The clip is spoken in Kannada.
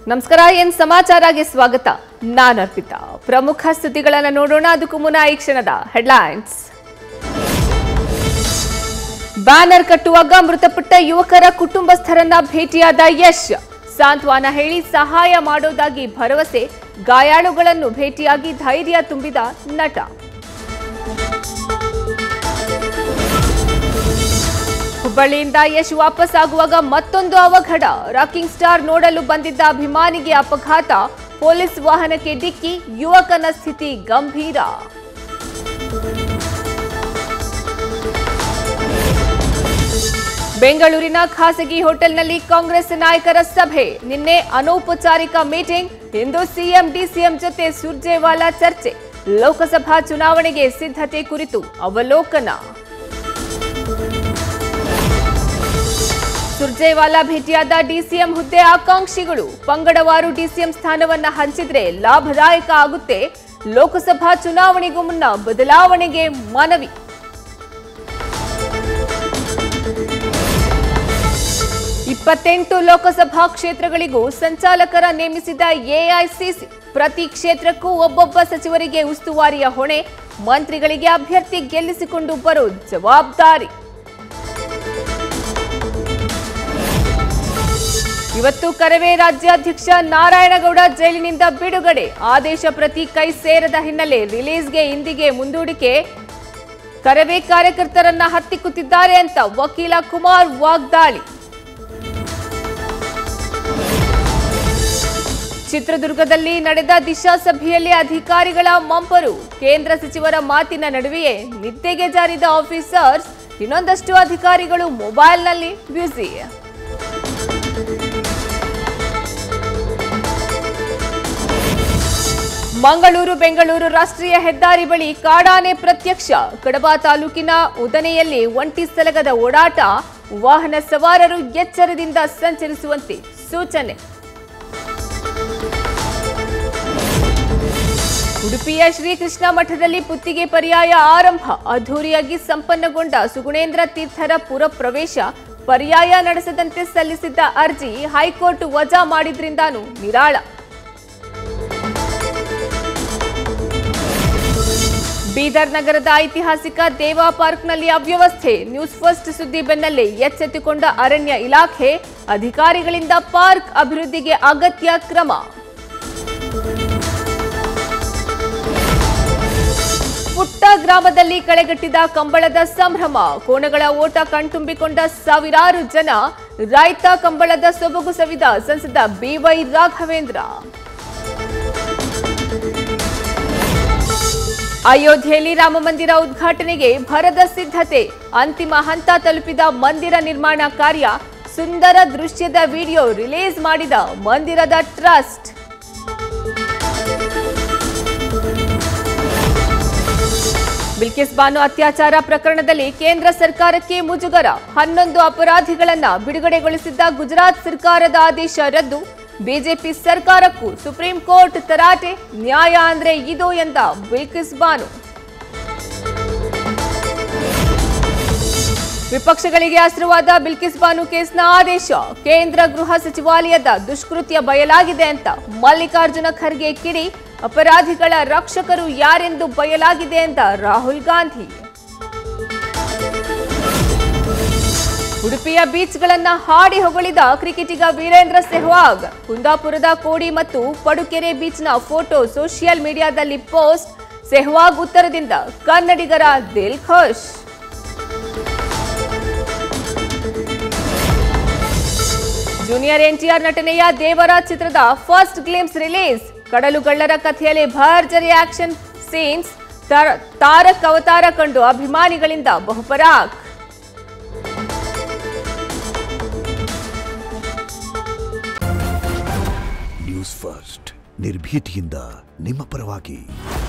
ನಮಸ್ಕಾರ ಏನ್ ಸಮಾಚಾರಗೆ ಸ್ವಾಗತ ನಾನು ಅರ್ಪಿತಾ ಪ್ರಮುಖ ಸುದ್ದಿಗಳನ್ನ ನೋಡೋಣ ಅದಕ್ಕೂ ಮುನ್ನ ಈ ಕ್ಷಣದ ಹೆಡ್ಲೈನ್ಸ್ ಬ್ಯಾನರ್ ಕಟ್ಟುವಾಗ ಮೃತಪಟ್ಟ ಯುವಕರ ಕುಟುಂಬಸ್ಥರನ್ನ ಭೇಟಿಯಾದ ಯಶ್ ಸಾಂತ್ವನ ಹೇಳಿ ಸಹಾಯ ಮಾಡೋದಾಗಿ ಭರವಸೆ ಗಾಯಾಳುಗಳನ್ನು ಭೇಟಿಯಾಗಿ ಧೈರ್ಯ ತುಂಬಿದ ನಟ ಹುಬ್ಬಳ್ಳಿಯಿಂದ ಯಶ್ ವಾಪಸ್ ಆಗುವಾಗ ಮತ್ತೊಂದು ಅವಘಡ ರಾಕಿಂಗ್ ಸ್ಟಾರ್ ನೋಡಲು ಬಂದಿದ್ದ ಅಭಿಮಾನಿಗೆ ಅಪಘಾತ ಪೊಲೀಸ್ ವಾಹನಕ್ಕೆ ಡಿಕ್ಕಿ ಯುವಕನ ಸ್ಥಿತಿ ಗಂಭೀರ ಬೆಂಗಳೂರಿನ ಖಾಸಗಿ ಹೋಟೆಲ್ನಲ್ಲಿ ಕಾಂಗ್ರೆಸ್ ನಾಯಕರ ಸಭೆ ನಿನ್ನೆ ಅನೌಪಚಾರಿಕ ಮೀಟಿಂಗ್ ಇಂದು ಸಿಎಂ ಡಿಸಿಎಂ ಜೊತೆ ಸುರ್ಜೇವಾಲಾ ಚರ್ಚೆ ಲೋಕಸಭಾ ಚುನಾವಣೆಗೆ ಸಿದ್ಧತೆ ಕುರಿತು ಅವಲೋಕನ ಸುರ್ಜೇವಾಲಾ ಭೇಟಿಯಾದ ಡಿಸಿಎಂ ಹುದ್ದೆ ಆಕಾಂಕ್ಷಿಗಳು ಪಂಗಡವಾರು ಡಿಸಿಎಂ ಸ್ಥಾನವನ್ನ ಹಂಚಿದ್ರೆ ಲಾಭದಾಯಕ ಆಗುತ್ತೆ ಲೋಕಸಭಾ ಚುನಾವಣೆಗೂ ಮುನ್ನ ಬದಲಾವಣೆಗೆ ಮನವಿ ಇಪ್ಪತ್ತೆಂಟು ಲೋಕಸಭಾ ಕ್ಷೇತ್ರಗಳಿಗೂ ಸಂಚಾಲಕರ ನೇಮಿಸಿದ ಎಐಸಿಸಿ ಪ್ರತಿ ಕ್ಷೇತ್ರಕ್ಕೂ ಒಬ್ಬೊಬ್ಬ ಸಚಿವರಿಗೆ ಉಸ್ತುವಾರಿಯ ಹೊಣೆ ಮಂತ್ರಿಗಳಿಗೆ ಅಭ್ಯರ್ಥಿ ಗೆಲ್ಲಿಸಿಕೊಂಡು ಬರೋ ಜವಾಬ್ದಾರಿ ಇವತ್ತು ಕರವೇ ರಾಜ್ಯಾಧ್ಯಕ್ಷ ನಾರಾಯಣಗೌಡ ಜೈಲಿನಿಂದ ಬಿಡುಗಡೆ ಆದೇಶ ಪ್ರತಿ ಕೈ ಸೇರದ ಹಿನ್ನೆಲೆ ರಿಲೀಸ್ಗೆ ಇಂದಿಗೆ ಮುಂದೂಡಿಕೆ ಕರವೇ ಕಾರ್ಯಕರ್ತರನ್ನ ಹತ್ತಿಕ್ಕುತ್ತಿದ್ದಾರೆ ಅಂತ ವಕೀಲ ಕುಮಾರ್ ವಾಗ್ದಾಳಿ ಚಿತ್ರದುರ್ಗದಲ್ಲಿ ನಡೆದ ದಿಶಾ ಸಭೆಯಲ್ಲಿ ಅಧಿಕಾರಿಗಳ ಮಂಪರು ಕೇಂದ್ರ ಸಚಿವರ ಮಾತಿನ ನಡುವೆಯೇ ನಿದ್ದೆಗೆ ಜಾರಿದ ಆಫೀಸರ್ಸ್ ಇನ್ನೊಂದಷ್ಟು ಅಧಿಕಾರಿಗಳು ಮೊಬೈಲ್ನಲ್ಲಿ ಬ್ಯುಸಿ ಮಂಗಳೂರು ಬೆಂಗಳೂರು ರಾಷ್ಟ್ರೀಯ ಹೆದ್ದಾರಿ ಬಳಿ ಕಾಡಾನೆ ಪ್ರತ್ಯಕ್ಷ ಕಡಬ ತಾಲೂಕಿನ ಉದನೆಯಲ್ಲಿ ಒಂಟಿ ಸ್ಥಳಗದ ಓಡಾಟ ವಾಹನ ಸವಾರರು ಎಚ್ಚರದಿಂದ ಸಂಚರಿಸುವಂತೆ ಸೂಚನೆ ಉಡುಪಿಯ ಶ್ರೀಕೃಷ್ಣ ಮಠದಲ್ಲಿ ಪುತ್ತಿಗೆ ಪರ್ಯಾಯ ಆರಂಭ ಅದ್ಧೂರಿಯಾಗಿ ಸಂಪನ್ನಗೊಂಡ ಸುಗುಣೇಂದ್ರ ತೀರ್ಥರ ಪುರ ಪ್ರವೇಶ ಪರ್ಯಾಯ ನಡೆಸದಂತೆ ಸಲ್ಲಿಸಿದ್ದ ಅರ್ಜಿ ಹೈಕೋರ್ಟ್ ವಜಾ ಮಾಡಿದ್ರಿಂದಾನು ನಿರಾಳ ಬೀದರ್ ನಗರದ ಐತಿಹಾಸಿಕ ದೇವಾ ಪಾರ್ಕ್ನಲ್ಲಿ ಅವ್ಯವಸ್ಥೆ ನ್ಯೂಸ್ ಫಸ್ಟ್ ಸುದ್ದಿ ಬೆನ್ನಲ್ಲೇ ಎಚ್ಚೆತ್ತುಕೊಂಡ ಅರಣ್ಯ ಇಲಾಖೆ ಅಧಿಕಾರಿಗಳಿಂದ ಪಾರ್ಕ್ ಅಭಿವೃದ್ಧಿಗೆ ಅಗತ್ಯ ಕ್ರಮ ಪುಟ್ಟ ಗ್ರಾಮದಲ್ಲಿ ಕಳೆಗಟ್ಟಿದ ಕಂಬಳದ ಸಂಭ್ರಮ ಕೋಣಗಳ ಓಟ ಕಣ್ತುಂಬಿಕೊಂಡ ಸಾವಿರಾರು ಜನ ರೈತ ಕಂಬಳದ ಸೊಬಗು ಸವಿದ ಸಂಸದ ಬಿವೈ ರಾಘವೇಂದ್ರ ಅಯೋಧ್ಯೆಯಲ್ಲಿ ರಾಮ ಮಂದಿರ ಉದ್ಘಾಟನೆಗೆ ಭರದ ಸಿದ್ಧತೆ ಅಂತಿಮ ಹಂತ ತಲುಪಿದ ಮಂದಿರ ನಿರ್ಮಾಣ ಕಾರ್ಯ ಸುಂದರ ದೃಶ್ಯದ ವಿಡಿಯೋ ರಿಲೀಸ್ ಮಾಡಿದ ಮಂದಿರದ ಟ್ರಸ್ಟ್ ಬಿಲ್ಕಿಸ್ ಬಾನು ಅತ್ಯಾಚಾರ ಪ್ರಕರಣದಲ್ಲಿ ಕೇಂದ್ರ ಸರ್ಕಾರಕ್ಕೆ ಮುಜುಗರ ಹನ್ನೊಂದು ಅಪರಾಧಿಗಳನ್ನ ಬಿಡುಗಡೆಗೊಳಿಸಿದ್ದ ಗುಜರಾತ್ ಸರ್ಕಾರದ ಆದೇಶ ರದ್ದು ಬಿಜೆಪಿ ಸರ್ಕಾರಕ್ಕೂ ಸುಪ್ರೀಂ ಕೋರ್ಟ್ ತರಾಟೆ ನ್ಯಾಯ ಅಂದ್ರೆ ಇದು ಎಂದ ಬಿಲ್ಕಿಸ್ ಬಾನು ವಿಪಕ್ಷಗಳಿಗೆ ಅಸ್ತ್ರವಾದ ಬಿಲ್ಕಿಸ್ ಬಾನು ಕೇಸ್ನ ಆದೇಶ ಕೇಂದ್ರ ಗೃಹ ಸಚಿವಾಲಯದ ದುಷ್ಕೃತ್ಯ ಬಯಲಾಗಿದೆ ಅಂತ ಮಲ್ಲಿಕಾರ್ಜುನ ಖರ್ಗೆ ಕಿಡಿ ಅಪರಾಧಿಗಳ ರಕ್ಷಕರು ಯಾರೆಂದು ಬಯಲಾಗಿದೆ ಅಂತ ರಾಹುಲ್ ಗಾಂಧಿ ಉಡುಪಿಯ ಬೀಚ್ಗಳನ್ನ ಹಾಡಿ ಹೊಗಳಿದ ಕ್ರಿಕೆಟಿಗ ವೀರೇಂದ್ರ ಸೆಹ್ವಾಗ್ ಕುಂದಾಪುರದ ಕೋಡಿ ಮತ್ತು ಪಡುಕೆರೆ ಬೀಚ್ನ ಫೋಟೋ ಸೋಷಿಯಲ್ ಮೀಡಿಯಾದಲ್ಲಿ ಪೋಸ್ಟ್ ಸೆಹ್ವಾಗ್ ಉತ್ತರದಿಂದ ಕನ್ನಡಿಗರ ದಿಲ್ ಖುಷ್ ಜೂನಿಯರ್ ಎನ್ಟಿಆರ್ ನಟನೆಯ ದೇವರಾಜ್ ಚಿತ್ರದ ಫಸ್ಟ್ ಗ್ಲಿಮ್ಸ್ ರಿಲೀಸ್ ಕಡಲುಗಳ್ಳರ ಕಥೆಯಲ್ಲಿ ಭರ್ಜರಿ ಆಕ್ಷನ್ ಸೀನ್ಸ್ ತಾರಕ್ ಅವತಾರ ಕಂಡು ಅಭಿಮಾನಿಗಳಿಂದ ಬಹುಪರಾಕ್ ನ್ಯೂಸ್ ಫಸ್ಟ್ ನಿರ್ಭೀತಿಯಿಂದ ನಿಮ್ಮ ಪರವಾಗಿ